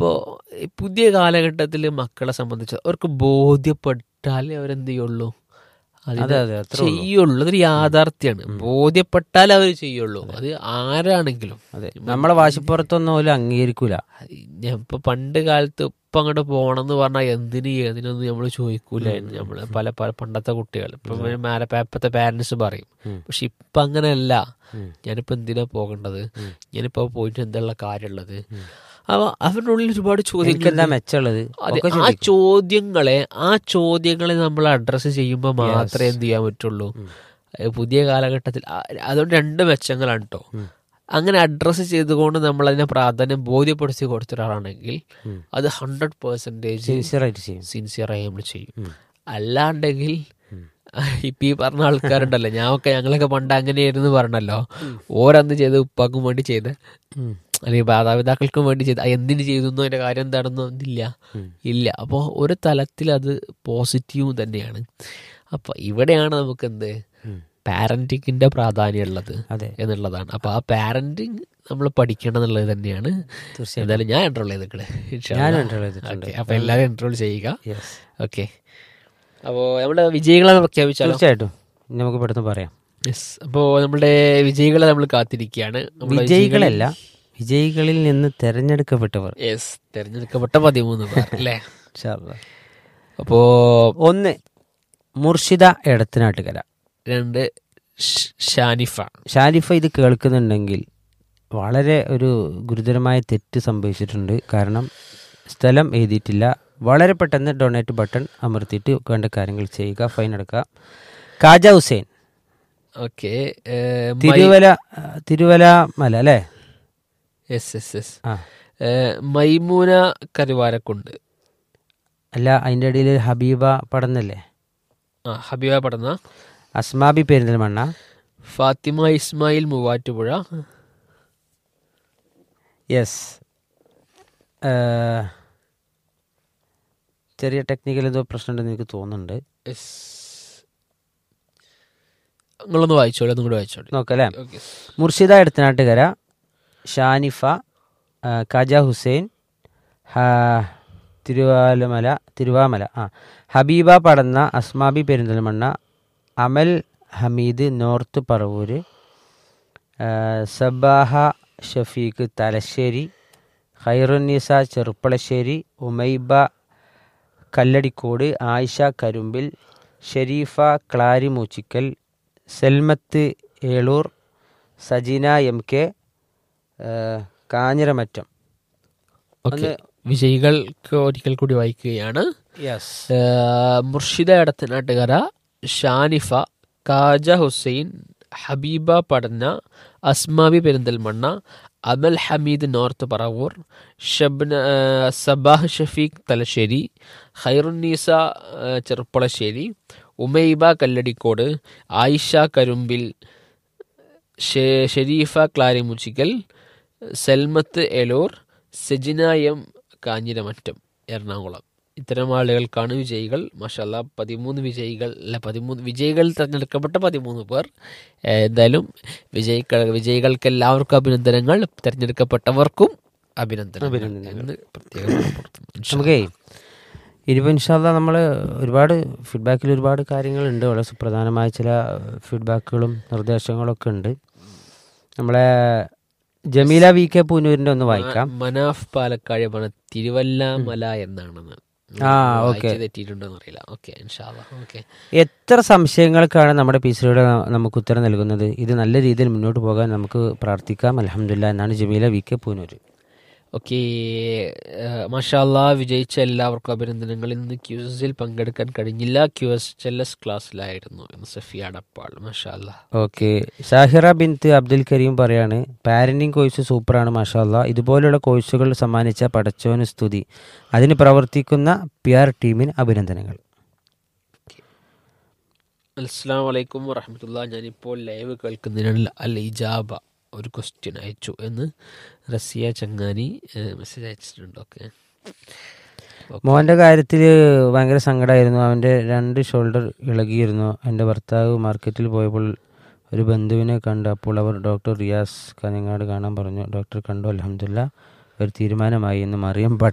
ഇപ്പോൾ പുതിയ കാലഘട്ടത്തിൽ മക്കളെ സംബന്ധിച്ച് അവർക്ക് ബോധ്യപ്പെട്ടാലേ അവരെന്ത് ചെയ്യുള്ളൂ അതിന് അതെ അതെ അത്ര ചെയ്യുള്ളൂ അതൊരു യാഥാർത്ഥ്യമാണ് ബോധ്യപ്പെട്ടാലേ അവർ ചെയ്യുള്ളൂ അത് ആരാണെങ്കിലും അതെ നമ്മളെ വാശിപ്പുറത്തൊന്നും ഓല് അംഗീകരിക്കൂല ഞാൻ ഇപ്പൊ പണ്ട് കാലത്ത് ഇപ്പൊ അങ്ങോട്ട് പോണെന്ന് പറഞ്ഞാൽ എന്തിന് ഏതിനൊന്നും നമ്മൾ ചോദിക്കൂലായിരുന്നു നമ്മള് പല പല പണ്ടത്തെ കുട്ടികൾ ഇപ്പൊ മേലെ പേപ്പത്തെ പാരന്റ്സ് പറയും ഉം. പക്ഷെ ഇപ്പൊ അങ്ങനെയല്ല ഉം. ഞാനിപ്പോ എന്തിനാ പോകേണ്ടത് ഞാനിപ്പോ പോയിട്ട് എന്തുള്ള കാര്യമുള്ളത് അപ്പൊ അവരുടെ ഉള്ളിൽ ഒരുപാട് ചോദ്യങ്ങൾ എനിക്കെന്താ മെച്ചമുള്ളത് അതെ ഒക്കെ ആ ചിന്തിക്കും. ചോദ്യങ്ങളെ ആ ചോദ്യങ്ങളെ നമ്മൾ അഡ്രസ്സ് ചെയ്യുമ്പോൾ മാത്രമേ എന്ത് ചെയ്യാൻ പറ്റുള്ളൂ ഏ, പുതിയ കാലഘട്ടത്തിൽ ആ- അതുകൊണ്ട് രണ്ട് മെച്ചങ്ങളാണ് കേട്ടോ ഉം. അങ്ങനെ അഡ്രസ്സ് ചെയ്തുകൊണ്ട് നമ്മൾ അതിനെ പ്രാധാന്യം ബോധ്യപ്പെടുത്തി കൊടുത്ത ഒരാളാണെങ്കിൽ ഉം. അത് ഹൺഡ്രഡ് പെർസെൻറ്റേജ് സിൻസിയറായിട്ട് ചെയ്യും സിൻസിയറായി നമ്മൾ ചെയ്യും ഉം. അല്ലാണ്ടെങ്കിൽ ഉം. ഇപ്പൊ ഈ പറഞ്ഞ ആൾക്കാരുണ്ടല്ലോ ഞാനൊക്കെ ഞങ്ങളൊക്കെ പണ്ട് അങ്ങനെയായിരുന്നു പറഞ്ഞല്ലോ ഓരന്ന് ചെയ്ത് ഉപ്പാക്കും വേണ്ടി ചെയ്ത് ഉം. അല്ലെങ്കിൽ മാതാപിതാക്കൾക്കും വേണ്ടി ചെയ്ത് ആ എന്തിന് ചെയ്തു എന്നോ അതിന്റെ കാര്യം എന്താണെന്നോ ഇല്ല ഉം. ഇല്ല അപ്പോൾ ഒരു തലത്തിൽ അത് പോസിറ്റീവും തന്നെയാണ് അപ്പൊ ഇവിടെയാണ് നമുക്ക് എന്ത് ഉം. പാരന്റിങ്ങിന്റെ പ്രാധാന്യം ഉള്ളത് അതെ എന്നുള്ളതാണ് അപ്പൊ ആ പാരന്റിങ് നമ്മൾ പഠിക്കണം എന്നുള്ളത് തന്നെയാണ് തീർച്ചയായും എന്തായാലും ഞാൻ എൻറോൾ ചെയ്തിട്ടുണ്ട് ഞാൻ enroll ചെയ്തിട്ടുണ്ട്. അപ്പൊ എല്ലാവരും എൻറോൾ ചെയ്യുക യെസ് ഓക്കെ അപ്പോൾ നമ്മുടെ വിജയികളെ പ്രഖ്യാപിച്ചാലോ തീർച്ചയായിട്ടും ഇനി നമുക്ക് പെട്ടെന്ന് പറയാം യെസ് അപ്പോൾ നമ്മുടെ വിജയികളെ നമ്മൾ കാത്തിരിക്കുകയാണ് നമ്മുടെ വിജയികളല്ല വിജയികളിൽ നിന്ന് തെരഞ്ഞെടുക്കപ്പെട്ടവർ യെസ് തെരഞ്ഞെടുക്കപ്പെട്ട പതിമൂന്ന് പേർ അല്ലേ ഇൻഷാ അല്ലാ. അപ്പോ ഒന്ന് മുർഷിദ എടത്തനാട്ടുകര രണ്ട് ഷ്- ഷാനിഫ ഷാരിഫ ഇത് കേൾക്കുന്നുണ്ടെങ്കിൽ വളരെ ഒരു ഗുരുതരമായ തെറ്റ് സംഭവിച്ചിട്ടുണ്ട് കാരണം സ്ഥലം എഴുതിയിട്ടില്ല വളരെ പെട്ടെന്ന് ഡൊണേറ്റ് ബട്ടൺ അമർത്തിയിട്ട് വേണ്ട കാര്യങ്ങൾ ചെയ്യുക ഫൈൻ അടക്കുക കാജ ഹുസൈൻ ഓക്കെ തിരുവല തിരുവല മല അല്ലേ യെസ് യെസ് യെസ് ആ മൈമൂന കരുവാരക്കുണ്ട് അല്ല അതിൻ്റെ ഇടയിൽ ഹബീബ പടന്നല്ലേ ആ ഹബീബ പടന്ന അസ്മാബി പെരിന്തൽമണ്ണ ഫാത്തിമ ഇസ്മായിൽ മൂവാറ്റുപുഴ യെസ് ചെറിയ ടെക്നിക്കൽ എന്തോ പ്രശ്നമുണ്ടെന്ന് എനിക്ക് തോന്നുന്നുണ്ട് യെസ് നിങ്ങളൊന്ന് വായിച്ചോളൂ ഒന്നും കൂടി വായിച്ചോളൂ നോക്കല്ലേ ഓക്കെ മുർഷിദ എടത്തനാട്ടുകര ഷാനിഫ ആ, ഖാജ ഹുസൈൻ ഹ- തിരുവാലമല തിരുവാമല ആ ഹബീബ പടന്ന അസ്മാബി പെരിന്തൽമണ്ണ അമൽ ഹമീദ് നോർത്ത് പറവൂര് ആ, സബാഹ ഷഫീഖ് തലശ്ശേരി ഖൈറുന്നീസ ചെറുപ്പളശ്ശേരി ഉമൈബ കല്ലടിക്കോട് ആയിഷ കരുമ്പിൽ ഷെരീഫ ക്ലാരി മൂച്ചിക്കൽ സെൽമത്ത് ഏളൂർ സജീന എം കെ ആ, കാഞ്ഞിരമറ്റം ഓക്കെ വിജയികൾക്ക് ഒരിക്കൽ കൂടി വായിക്കുകയാണ് യെസ് ഏഹ് മുർഷിദ എടത്തനാട്ടുകര ഷാനിഫ കാജ ഹുസൈൻ ഹബീബ പടന്ന അസ്മാബി പെരിന്തൽമണ്ണ അമൽ ഹമീദ് നോർത്ത് പറവൂർ ഷബ്ന ഏഹ് സബാഹ് ഷഫീഖ് തലശ്ശേരി ഖൈറുന്നീസ ഏഹ് ചെറുപ്പളശ്ശേരി ഉമൈബ കല്ലടിക്കോട് ആയിഷ കരുമ്പിൽ ഷെ- ഷെരീഫ ക്ലാരിമുച്ചിക്കൽ സെൽമത്ത് എലൂർ സെജിന എം കാഞ്ഞിരമറ്റം എറണാകുളം ഇത്തരം ആളുകൾക്കാണ് വിജയികൾ മഷാല്ല പതിമൂന്ന് വിജയികൾ അല്ല പതിമൂന്ന് വിജയികൾ തിരഞ്ഞെടുക്കപ്പെട്ട പതിമൂന്ന് പേർ ഏഹ് എന്തായാലും വിജയിക്ക വിജയികൾക്ക് എല്ലാവർക്കും അഭിനന്ദനങ്ങൾ തിരഞ്ഞെടുക്കപ്പെട്ടവർക്കും അഭിനന്ദനങ്ങൾ അഭിനന്ദനങ്ങൾ. എന്ന് പ്രത്യേകം ഓർമ്മപ്പെടുത്തുന്നു. ഇൻഷാ നമുക്കേ ഇനിയിപ്പോൾ ഇൻഷാല്ല നമ്മൾ ഒരുപാട് ഫീഡ്ബാക്കിൽ ഒരുപാട് കാര്യങ്ങളുണ്ട് വളരെ സുപ്രധാനമായ ചില ഫീഡ്ബാക്കുകളും നിർദ്ദേശങ്ങളൊക്കെ ഉണ്ട് നമ്മളെ ജമീല വി കെ പൂനൂരിൻ്റെ ഒന്ന് വായിക്കാം മനാഫ് പാലക്കാട് പറഞ്ഞ തിരുവല്ലാമല എന്നാണെന്ന് ആ, വായിച്ച് ഓക്കെ. തെറ്റിയിട്ടുണ്ടോന്ന് അറിയില്ല ഓക്കെ ഓക്കെ എത്ര സംശയങ്ങൾക്കാണ് നമ്മുടെ പീസിലൂടെ നമുക്ക് ഉത്തരം നൽകുന്നത് ഇത് നല്ല രീതിയിൽ മുന്നോട്ട് പോകാൻ നമുക്ക് പ്രാർത്ഥിക്കാം അലഹമില്ല എന്നാണ് Jameela V K Poonoor okay മഷാല്ല വിജയിച്ച എല്ലാവർക്കും അഭിനന്ദനങ്ങൾ ഇന്ന് ക്യൂസിൽ പങ്കെടുക്കാൻ കഴിഞ്ഞില്ല ക്യു എസ് എൽ എസ് ക്ലാസ്സിലായിരുന്നു ഇന്ന് സഫിയ അടപ്പാൾ മഷാല്ല ഓക്കെ ഷാഹിറ ബിൻത്ത് അബ്ദുൽ കരീം പറയാണ് പാരന്റിങ് കോഴ്സ് സൂപ്പറാണ് മാഷാല്ല ഇതുപോലുള്ള കോഴ്സുകൾ സമ്മാനിച്ച പടച്ചോന് സ്തുതി അതിന് പ്രവർത്തിക്കുന്ന പി ആർ ടീമിന് അഭിനന്ദനങ്ങൾ അസ്സാം വലൈക്കും വറഹമത്തുള്ള ഞാനിപ്പോൾ ലൈവ് കേൾക്കുന്നതിനുള്ള അൽ ഇജാബ ഒരു ക്വസ്റ്റ്യൻ അയച്ചു എന്ന് റസിയ ചങ്ങാനി മെസ്സേജ് അയച്ചിട്ടുണ്ട് ഓക്കെ മോൻ്റെ കാര്യത്തിൽ ഭയങ്കര സങ്കടമായിരുന്നു അവൻ്റെ രണ്ട് ഷോൾഡർ ഇളകിയിരുന്നു എൻ്റെ ഭർത്താവ് മാർക്കറ്റിൽ പോയപ്പോൾ ഒരു ബന്ധുവിനെ കണ്ടു അപ്പോൾ അവർ ഡോക്ടർ റിയാസ് കാഞ്ഞങ്ങാട് കാണാൻ പറഞ്ഞു ഡോക്ടർ കണ്ടു അലഹമില്ല ഒരു തീരുമാനമായി എന്ന് മറിയം